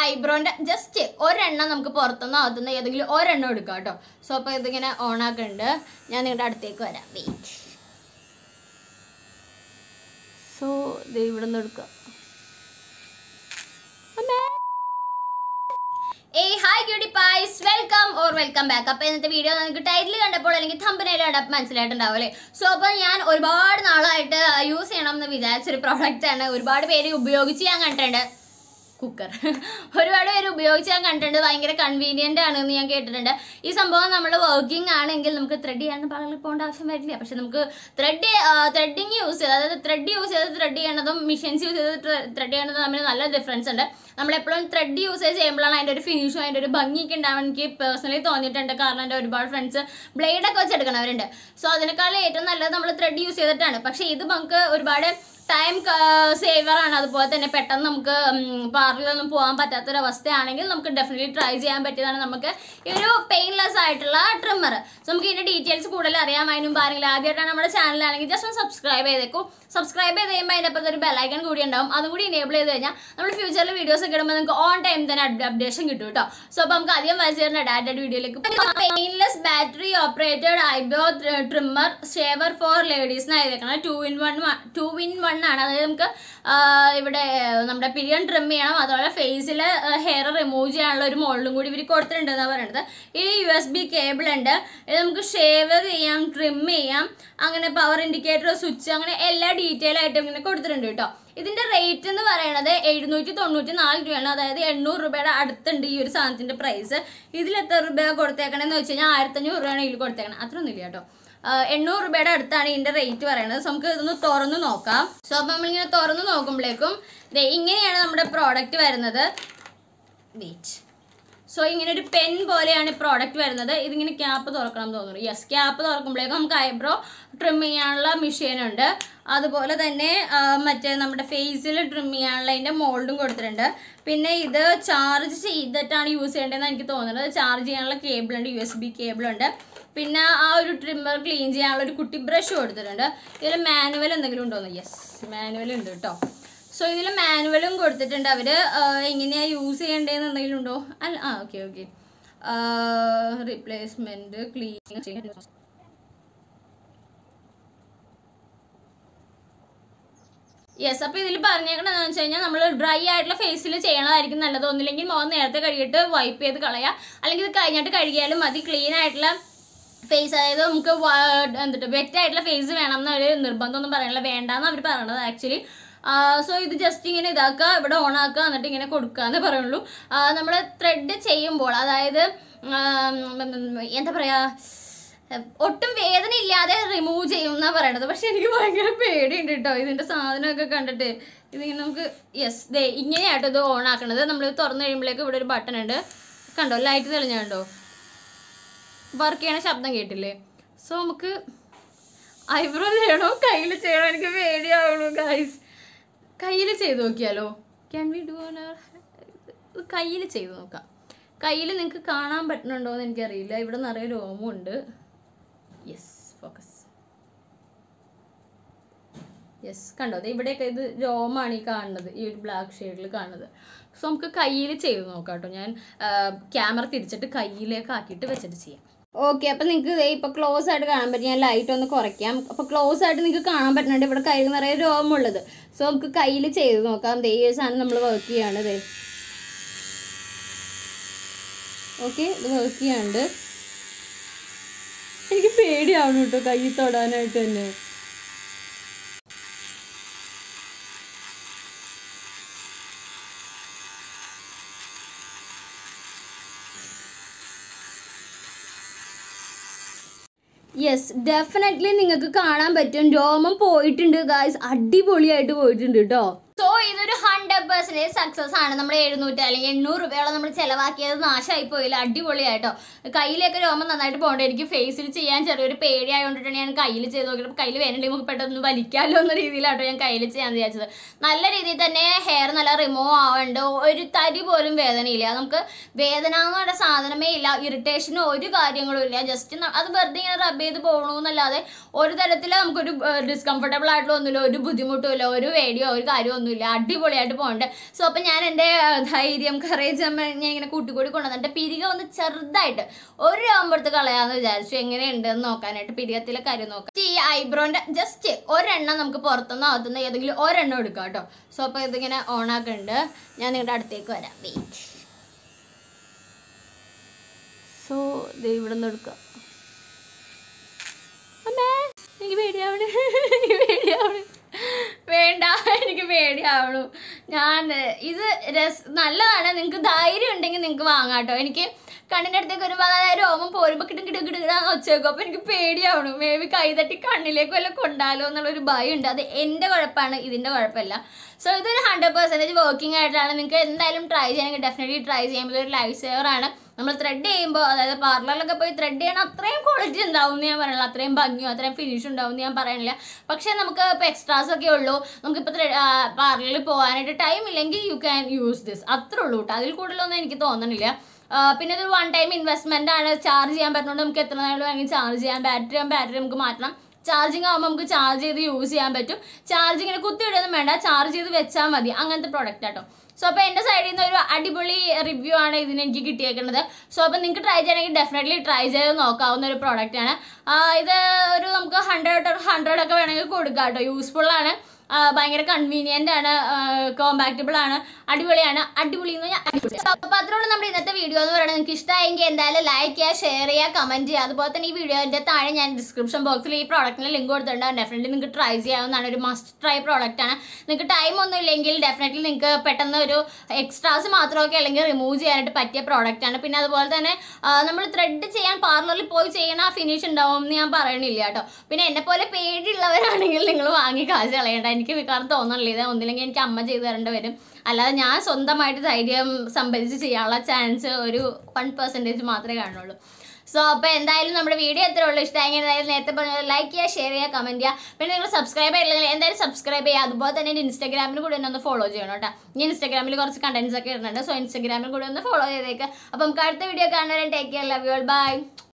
ഐബ്രോന്റെ just ഒരെണ്ണം നമുക്ക് പുറത്തുനിന്ന് അകത്തുനിന്ന് ഏതെങ്കിലും ഒരെണ്ണം എടുക്കാം കേട്ടോ സോ അപ്പോൾ ഇതിങ്ങനെ ഓൺ ആക്കുന്നുണ്ട് ഞാൻ നിങ്ങളുടെ അടുത്തേക്ക് വരാം വെയിറ്റ് സോ ഇത് ഇവിടെ നിന്ന് എടുക്കാം hey hi cutie pies welcome or welcome back അപ്പോൾ ഇന്നത്തെ വീഡിയോ നിങ്ങൾക്ക് ടൈറ്റിൽ കണ്ടപ്പോൾ അല്ലെങ്കിൽ തമ്പനയിൽ കണ്ടപ്പോൾ മനസ്സിലായിട്ടുണ്ടാവും അല്ലേ സോ അപ്പോൾ ഞാൻ ഒരുപാട് നാളായിട്ട് യൂസ് ചെയ്യണം എന്ന് വിചാരിച്ചൊരു പ്രോഡക്റ്റ് ആണ് ഒരുപാട് പേര് ഉപയോഗിച്ച് ഞാൻ കണ്ടിട്ടുണ്ട് കുക്കർ ഒരുപാട് പേര് ഉപയോഗിച്ച് ഞാൻ കണ്ടിട്ടുണ്ട് ഭയങ്കര കൺവീനിയൻ്റ് ആണ് എന്ന് ഞാൻ കേട്ടിട്ടുണ്ട് ഈ സംഭവം നമ്മൾ വർക്കിംഗ് ആണെങ്കിൽ നമുക്ക് ത്രെഡ് ചെയ്യാൻ പാടിൽ പോകേണ്ട ആവശ്യം വരില്ല പക്ഷെ നമുക്ക് ത്രെഡ് ത്രെഡിങ് യൂസ് ചെയ്ത് അതായത് ത്രെഡ് യൂസ് ചെയ്ത് ത്രെഡ് ചെയ്യണതും മിഷൻസ് യൂസ് ചെയ്ത് ത്രെഡ് ചെയ്യണതും തമ്മിൽ നല്ല ഡിഫറൻസ് ഉണ്ട് നമ്മളെപ്പോഴും ത്രെഡ് യൂസ് ചെയ്യുമ്പോഴാണ് അതിൻ്റെ ഒരു ഫിനിഷും അതിൻ്റെ ഒരു ഭംഗിയൊക്കെ ഉണ്ടാവാൻ എനിക്ക് പേഴ്സണലി തോന്നിയിട്ടുണ്ട് കാരണം എൻ്റെ ഒരുപാട് ഫ്രണ്ട്സ് ബ്ലേഡൊക്കെ വെച്ച് എടുക്കണവരുണ്ട് സോ അതിനേക്കാളും ഏറ്റവും നല്ലത് നമ്മൾ ത്രെഡ് യൂസ് ചെയ്തിട്ടാണ് പക്ഷേ ഇത് നമുക്ക് ഒരുപാട് ടൈം സേവർ ആണ് അതുപോലെ തന്നെ പെട്ടെന്ന് നമുക്ക് പാർലറിലൊന്നും പോകാൻ പറ്റാത്തൊരവസ്ഥയാണെങ്കിൽ നമുക്ക് ഡെഫിനറ്റ്ലി ട്രൈ ചെയ്യാൻ പറ്റിയതാണ് നമുക്ക് ഈ ഒരു പെയിൻലെസ് ആയിട്ടുള്ള ട്രിമ്മർ സോ നമുക്ക് ഇതിന്റെ ഡീറ്റെയിൽസ് കൂടുതൽ അറിയാൻ അതിന് മുമ്പ് ആരെങ്കിലും ആദ്യമായിട്ടാണ് നമ്മുടെ ചാനലാണെങ്കിൽ ജസ്റ്റ് ഒന്ന് സബ്സ്ക്രൈബ് ചെയ്തേക്കും സബ്സ്ക്രൈബ് ചെയ്ത് കഴിയുമ്പോൾ അതിൻ്റെ അപ്പുറത്ത് ഒരു ബെലൈക്കൺ കൂടി ഉണ്ടാവും അതും കൂടി എനേബിൾ ചെയ്ത് കഴിഞ്ഞാൽ നമ്മൾ ഫ്യൂച്ചറിൽ വീഡിയോസ് ഒക്കെ ഇടുമ്പോൾ നിങ്ങൾക്ക് ഓൺ ടൈം തന്നെ അപ്ഡേഷൻ കിട്ടും കേട്ടോ സോ അപ്പോൾ നമുക്ക് അധികം വലിച്ചേരുന്ന ഡാറ്റഡ് വീഡിയോയിലേക്ക് painless battery operated eyebrow trimmer shaver for ladies എന്നായിരിക്കണം two in one two in one ആണ് അതായത് നമുക്ക് ആ, ഇവിടെ നമ്മുടെ പിരിയൻ ട്രിം ചെയ്യണം അതുപോലെ ഫേസിൽ ഹെയർ റിമൂവ് ചെയ്യാനുള്ള ഒരു മോൾഡും കൂടി ഇവർ കൊടുത്തിട്ടുണ്ട് എന്നാണ് പറയുന്നത് ഈ യു എസ് ബി കേബിൾ ഉണ്ട് ഇത് നമുക്ക് ഷേവർ ചെയ്യാം ട്രിം ചെയ്യാം അങ്ങനെ പവർ ഇൻഡിക്കേറ്റർ സ്വിച്ച് അങ്ങനെ എല്ലാ ഡീറ്റെയിൽ ആയിട്ടും ഇങ്ങനെ കൊടുത്തിട്ടുണ്ട് കേട്ടോ ഇതിന്റെ റേറ്റ് എന്ന് പറയുന്നത് എഴുന്നൂറ്റി തൊണ്ണൂറ്റി നാല് രൂപയാണ് അതായത് എണ്ണൂറ് രൂപയുടെ അടുത്തുണ്ട് ഈ ഒരു സാധനത്തിന്റെ പ്രൈസ് ഇതിൽ എത്ര രൂപ കൊടുത്തേക്കണെന്ന് വെച്ച് കഴിഞ്ഞാൽ ആയിരത്തഞ്ഞൂറ് രൂപയാണ് ഇതിൽ കൊടുത്തേക്കണം അത്രയൊന്നും ഇല്ല കേട്ടോ ആഹ് എണ്ണൂറ് രൂപയുടെ അടുത്താണ് ഇതിന്റെ റേറ്റ് പറയുന്നത് സോ നമുക്ക് ഇതൊന്ന് തുറന്ന് നോക്കാം സോ അപ്പം നമ്മളിങ്ങനെ തുറന്ന് നോക്കുമ്പോഴേക്കും ദേ ഇങ്ങനെയാണ് നമ്മുടെ പ്രോഡക്റ്റ് വരുന്നത് വെയിറ്റ് സോ ഇങ്ങനെ ഒരു പെൻ പോലെയാണ് പ്രോഡക്റ്റ് വരുന്നത് ഇതിങ്ങനെ ക്യാപ്പ് തുറക്കണം എന്ന് തോന്നുന്നു യെസ് ക്യാപ്പ് തുറക്കുമ്പോഴേക്കും നമുക്ക് ഐബ്രോ ട്രിം ചെയ്യാനുള്ള മെഷീൻ ഉണ്ട് അതുപോലെ തന്നെ ആ, മറ്റേ നമ്മുടെ ഫേസിൽ ട്രിം ചെയ്യാനുള്ള അതിൻ്റെ മോൾഡും കൊടുത്തിട്ടുണ്ട് പിന്നെ ഇത് ചാർജ് ചെയ്തിട്ടാണ് യൂസ് ചെയ്യേണ്ടതെന്ന് എനിക്ക് തോന്നുന്നത് ചാർജ് ചെയ്യാനുള്ള കേബിൾ ഉണ്ട് യു എസ് ബി കേബിൾ ഉണ്ട് പിന്നെ ആ ഒരു ട്രിമ്മർ ക്ലീൻ ചെയ്യാനുള്ള ഒരു കുട്ടി ബ്രഷ് കൊടുത്തിട്ടുണ്ട് ഇതിൽ മാനുവൽ എന്തെങ്കിലും ഉണ്ടോന്ന് യെസ് മാനുവൽ ഉണ്ട് കേട്ടോ സോ ഇതിൽ മാനുവലും കൊടുത്തിട്ടുണ്ട് അവർ എങ്ങനെയാ യൂസ് ചെയ്യേണ്ടതെന്ന് എന്തെങ്കിലും ഉണ്ടോ അല്ല ആ okay okay replacement clean yes അപ്പോൾ ഇതിൽ പറഞ്ഞേക്കണെന്ന് വെച്ച് കഴിഞ്ഞാൽ നമ്മൾ ഡ്രൈ ആയിട്ടുള്ള ഫേസിൽ ചെയ്യണതായിരിക്കും നല്ലത് ഒന്നില്ലെങ്കിൽ മുഖം നേരത്തെ കഴുകിയിട്ട് വൈപ്പ് ചെയ്ത് കളയാം അല്ലെങ്കിൽ ഇത് കഴിഞ്ഞിട്ട് കഴുകിയാലും മതി ക്ലീൻ ആയിട്ടുള്ള ഫേസ് അതായത് നമുക്ക് എന്നിട്ട് വെറ്റ് ആയിട്ടുള്ള ഫേസ് വേണം എന്ന് ഒരു നിർബന്ധമൊന്നും പറയാനില്ല വേണ്ടാന്ന് അവർ പറയണത് ആക്ച്വലി സോ ഇത് ജസ്റ്റ് ഇങ്ങനെ ഇതാക്കുക ഇവിടെ ഓൺ ആക്കുക എന്നിട്ട് ഇങ്ങനെ കൊടുക്കുക എന്നേ പറയുള്ളൂ നമ്മൾ ത്രെഡ് ചെയ്യുമ്പോൾ അതായത് ആം, എന്താ പറയുക ഒട്ടും വേദന ഇല്ലാതെ റിമൂവ് ചെയ്യും എന്നാ പറയണത് പക്ഷെ എനിക്ക് ഭയങ്കര പേടിയുണ്ട് കേട്ടോ ഇതിന്റെ സാധനമൊക്കെ കണ്ടിട്ട് ഇതിങ്ങനെ നമുക്ക് യെസ് ദേ ഇങ്ങനെയാട്ടോ ഇത് ഓൺ ആക്കണത് നമ്മൾ തുറന്നു കഴിയുമ്പോഴേക്ക് ഇവിടെ ഒരു ബട്ടൺ ഉണ്ട് കണ്ടോ ലൈറ്റ് തെളിഞ്ഞുണ്ടോ വർക്ക് ചെയ്യണ ശബ്ദം കേട്ടില്ലേ സോ നമുക്ക് ഐബ്രോ ചെയ്യണോ കയ്യിൽ ചെയ്യണോ എനിക്ക് പേടിയാവുള്ളൂ ഗൈസ് കയ്യിൽ ചെയ്ത് നോക്കിയാലോ ക്യാൻ വി ഡു കയ്യിൽ ചെയ്ത് നോക്കാം കയ്യിൽ നിങ്ങൾക്ക് കാണാൻ പറ്റുന്നുണ്ടോ എന്ന് എനിക്കറിയില്ല ഇവിടെ നിറയെ രോമമുണ്ട് യെസ് ഫോക്കസ് യെസ് കണ്ടോ ദേ ഇവിടെയൊക്കെ ഇത് രോമാണ് ഈ കാണുന്നത് ഈ ഒരു ബ്ലാക്ക് ഷെയ്ഡിൽ കാണുന്നത് സോ നമുക്ക് കയ്യിൽ ചെയ്ത് നോക്കാം കേട്ടോ ഞാൻ ക്യാമറ തിരിച്ചിട്ട് കയ്യിലേക്ക് ആക്കിയിട്ട് വെച്ചിട്ട് ചെയ്യാം ഓക്കെ അപ്പം നിങ്ങൾക്ക് ഇപ്പോൾ ക്ലോസ് ആയിട്ട് കാണാൻ പറ്റും ഞാൻ ലൈറ്റ് ഒന്ന് കുറയ്ക്കാം അപ്പോൾ ക്ലോസ് ആയിട്ട് നിങ്ങൾക്ക് കാണാൻ പറ്റുന്നുണ്ട് ഇവിടെ കയ്യിൽ നിറയെ രോമമുള്ളത് സോ നമുക്ക് കയ്യിൽ ചെയ്ത് നോക്കാം ദേ ഈ ഒരു സാധനം നമ്മൾ വർക്ക് ചെയ്യാണ് ദേ ഓക്കെ ഇത് വർക്ക് ചെയ്യാണ്ട് എനിക്ക് പേടിയാവണം കേട്ടോ കൈ തൊടാനായിട്ട് തന്നെ യെസ് ഡെഫിനറ്റ്ലി നിങ്ങൾക്ക് കാണാൻ പറ്റും രോമം പോയിട്ടുണ്ട് ഗായ്സ് അടിപൊളിയായിട്ട് പോയിട്ടുണ്ട് കേട്ടോ സോ ഇതൊരു ഹൺഡ്രഡ് പെർസെൻറ്റേജ് സക്സസ് ആണ് നമ്മൾ എഴുന്നൂറ്റി അല്ലെങ്കിൽ എണ്ണൂറ് രൂപയോളം നമ്മൾ ചിലവാക്കിയത് നാശമായി പോയില്ല അടിപൊളിയായിട്ടോ കയ്യിലേക്ക് രോമം നന്നായിട്ട് പോകണ്ട എനിക്ക് ഫേസിൽ ചെയ്യാൻ ചെറിയൊരു പേടിയായതുകൊണ്ടിട്ടാണ് ഞാൻ കയ്യിൽ ചെയ്ത് നോക്കിയത് കയ്യിൽ വേണമെങ്കിൽ നമുക്ക് പെട്ടെന്ന് വലിക്കാമല്ലോ എന്ന രീതിയിലാട്ടോ ഞാൻ കയ്യിൽ ചെയ്യാൻ വിചാരിച്ചത് നല്ല രീതിയിൽ തന്നെ ഹെയർ നല്ല റിമൂവ് ആവുന്നുണ്ട് ഒരു തരി പോലും വേദനയില്ല നമുക്ക് വേദന എന്ന് പറയുന്ന സാധനമേ ഇല്ല ഇറിറ്റേഷനോ ഒരു കാര്യങ്ങളും ഇല്ല ജസ്റ്റ് അത് വെറുതെ ഇങ്ങനെ റബ്ബ് ചെയ്ത് പോകണമെന്നല്ലാതെ ഒരു തരത്തിൽ നമുക്കൊരു ഡിസ്കംഫർട്ടബിൾ ആയിട്ടുള്ള ഒന്നുമില്ല ഒരു ബുദ്ധിമുട്ടും ഇല്ല ഒരു പേടിയോ ഒരു കാര്യമോ ഒന്നുമില്ല അടിപൊളിയായിട്ട് പോകണം ഉണ്ട് സോ അപ്പം ഞാൻ എൻ്റെ ആ, ധൈര്യം കറേജ് ഞാൻ ഇങ്ങനെ കൂട്ടിക്കൂടി കൊണ്ടുവന്നിട്ട് പിരിക ഒന്ന് ചെറുതായിട്ട് ഒരു ആകുമ്പോഴത്തെ കളയാന്ന് വിചാരിച്ചു എങ്ങനെയുണ്ട് എന്ന് നോക്കാനായിട്ട് പിരികത്തിലെ കാര്യം നോക്കാം ഈ ഐബ്രോന്റെ ജസ്റ്റ് ഒരെണ്ണം നമുക്ക് പുറത്തുനിന്ന് അകത്തുനിന്ന് ഏതെങ്കിലും ഒരെണ്ണം എടുക്കാം കേട്ടോ സോ അപ്പോൾ ഇതിങ്ങനെ ഓണാക്കുന്നുണ്ട് ഞാൻ നിങ്ങളുടെ അടുത്തേക്ക് വരാം വെയിറ്റ് സോ ഇത് ഇവിടെ നിന്ന് എടുക്കാം അമ്മേ എനിക്ക് പേടിയാവണ് എനിക്ക് പേടിയാവണ് വേണ്ട എനിക്ക് പേടിയാവണു ഞാൻ ഇത് രസ് നല്ലതാണ് നിങ്ങൾക്ക് ധൈര്യം ഉണ്ടെങ്കിൽ നിങ്ങൾക്ക് വാങ്ങാം കേട്ടോ എനിക്ക് കണ്ണിൻ്റെ അടുത്തേക്ക് വരുമ്പോൾ അതായത് രോമം പോരുമ്പോൾ കിട്ടും കിട്ടും കിട്ടുകിടാന്ന് വെച്ചേക്കും അപ്പോൾ എനിക്ക് പേടിയാവണു മേ ബി കൈതട്ടി കണ്ണിലേക്ക് വല്ല കൊണ്ടാലോ എന്നുള്ളൊരു ഭയമുണ്ട് അത് എൻ്റെ കുഴപ്പമാണ് ഇതിൻ്റെ കുഴപ്പമില്ല സോ ഇതൊരു ഹൺഡ്രഡ് പെർസെൻറ്റേജ് വർക്കിംഗ് ആയിട്ടാണ് നിങ്ങൾക്ക് എന്തായാലും ട്രൈ ചെയ്യണമെങ്കിൽ ഡെഫിനറ്റ്ലി ട്രൈ ചെയ്യുമ്പോൾ ഇതൊരു ലൈഫ് സേവർ ആണ് നമ്മൾ ത്രെഡ് ചെയ്യുമ്പോൾ അതായത് പാർലറിലൊക്കെ പോയി ത്രെഡ് ചെയ്യണം അത്രയും ക്വാളിറ്റി ഉണ്ടാവും എന്ന് ഞാൻ പറയണില്ല അത്രയും ഭംഗിയോ അത്രയും ഫിനിഷ് ഉണ്ടാവും എന്ന് ഞാൻ പറയണില്ല പക്ഷേ നമുക്ക് ഇപ്പോൾ എക്സ്ട്രാസ് ഒക്കെ ഉള്ളൂ നമുക്കിപ്പോൾ പാർലറിൽ പോകാനായിട്ട് ടൈം ഇല്ലെങ്കിൽ യു ക്യാൻ യൂസ് ദിസ് അത്രേ ഉള്ളൂ കേട്ടോ അതിൽ കൂടുതലൊന്നും എനിക്ക് തോന്നണില്ല ആ, പിന്നെ ഇതൊരു വൺ ടൈം ഇൻവെസ്റ്റ്മെന്റ് ആണ് ചാർജ് ചെയ്യാൻ പറ്റുന്നതുകൊണ്ട് നമുക്ക് എത്ര നേരം വേണമെങ്കിൽ ചാർജ് ചെയ്യാം ബാറ്ററി ആകുമ്പോൾ ബാറ്ററി നമുക്ക് മാറ്റണം ചാർജിങ് ആകുമ്പോൾ നമുക്ക് ചാർജ് ചെയ്ത് യൂസ് ചെയ്യാൻ പറ്റും ചാർജ് ഇങ്ങനെ കുത്തി ഇടുകയൊന്നും വേണ്ട ചാർജ് ചെയ്ത് വെച്ചാൽ മതി അങ്ങനത്തെ പ്രോഡക്റ്റ് ആട്ടോ സോ അപ്പോൾ എൻ്റെ സൈഡിൽ നിന്ന് ഒരു അടിപൊളി റിവ്യൂ ആണ് ഇതിന് എനിക്ക് കിട്ടിയേക്കുന്നത് സോ അപ്പോൾ നിങ്ങൾക്ക് ട്രൈ ചെയ്യണമെങ്കിൽ ഡെഫിനറ്റ്ലി ട്രൈ ചെയ്ത് നോക്കാവുന്ന ഒരു പ്രോഡക്റ്റ് ആണ് ആ, ഇത് ഒരു നമുക്ക് ഹൺഡ്രഡ് ഹൺഡ്രഡ് ഒക്കെ വേണമെങ്കിൽ കൊടുക്കാം കേട്ടോ യൂസ്ഫുൾ ആണ് ആ, ഭയങ്കര കൺവീനിയന്റ് ആണ് കോമ്പാക്റ്റബിൾ ആണ് അടിപൊളിയാണ് അടിപൊളി എന്ന് പറഞ്ഞാൽ അടിപൊളി അപ്പോൾ അത്രയുള്ള നമ്മുടെ ഇന്നത്തെ വീഡിയോ എന്ന് പറയുന്നത് നിങ്ങൾക്ക് ഇഷ്ടമായെങ്കിൽ എന്തായാലും ലൈക്ക് ചെയ്യുക ഷെയർ ചെയ്യുക കമന്റ് ചെയ്യുക അതുപോലെ തന്നെ ഈ വീഡിയോന്റെ താഴെ ഞാൻ ഡിസ്ക്രിപ്ഷൻ ബോക്സിൽ ഈ പ്രോഡക്റ്റിന് ലിങ്ക് കൊടുത്തിട്ടുണ്ട് ഡെഫിനറ്റ്ലി നിങ്ങൾക്ക് ട്രൈ ചെയ്യാവുന്നതാണ് ഒരു മസ്റ്റ് ട്രൈ പ്രോഡക്റ്റ് ആണ് നിങ്ങൾക്ക് ടൈം ഒന്നും ഇല്ലെങ്കിൽ ഡെഫിനറ്റ്ലി നിങ്ങൾക്ക് പെട്ടെന്ന് ഒരു എക്സ്ട്രാസ് മാത്രമൊക്കെ അല്ലെങ്കിൽ റിമൂവ് ചെയ്യാനായിട്ട് പറ്റിയ പ്രോഡക്റ്റ് ആണ് പിന്നെ അതുപോലെ തന്നെ നമ്മൾ ത്രെഡ് ചെയ്യാൻ പാർലറിൽ പോയി ചെയ്യണ ആ ഫിനിഷ് ഉണ്ടാവും എന്ന് ഞാൻ പറയണില്ല കേട്ടോ പിന്നെ എന്നെ പോലെ പേടിയുള്ളവരാണെങ്കിൽ നിങ്ങൾ വാങ്ങി കാശ് കളയണ്ട എനിക്ക് മിക്കവാറും തോന്നണില്ല ഇത് ഒന്നില്ലെങ്കിൽ എനിക്ക് അമ്മ ചെയ്തു തരേണ്ടി വരും അല്ലാതെ ഞാൻ സ്വന്തമായിട്ട് ധൈര്യം സംഭരിച്ച് ചെയ്യാനുള്ള ചാൻസ് ഒരു വൺ പെർസെൻറ്റേജ് മാത്രമേ കാണുള്ളൂ സോ അപ്പോൾ എന്തായാലും നമ്മുടെ വീഡിയോ എത്ര ഉള്ളൂ ഇഷ്ടമായെങ്കിൽ എന്തായാലും നേരത്തെ പറഞ്ഞ ലൈക്ക് ചെയ്യുക ഷെയർ ചെയ്യുക കമൻറ്റ് ചെയ്യുക പിന്നെ നിങ്ങൾ സബ്സ്ക്രൈബ് ചെയ്യില്ലെങ്കിൽ എന്തായാലും സബ്സ്ക്രൈബ് ചെയ്യുക അതുപോലെ തന്നെ എൻ്റെ ഇൻസ്റ്റാഗ്രാമിൽ കൂടി എന്നെ ഒന്ന് ഫോളോ ചെയ്യണം കേട്ടോ ഞാൻ ഇൻസ്റ്റാഗ്രാമിൽ കുറച്ച് കണ്ടൻസ് ഒക്കെ ഇടുന്നുണ്ട് സോ ഇൻസ്റ്റാഗ്രാമിൽ കൂടി ഒന്ന് ഫോളോ ചെയ്തേക്ക് അപ്പം നമുക്ക് അടുത്ത വീഡിയോ കാണുന്നവരെ take care love you all by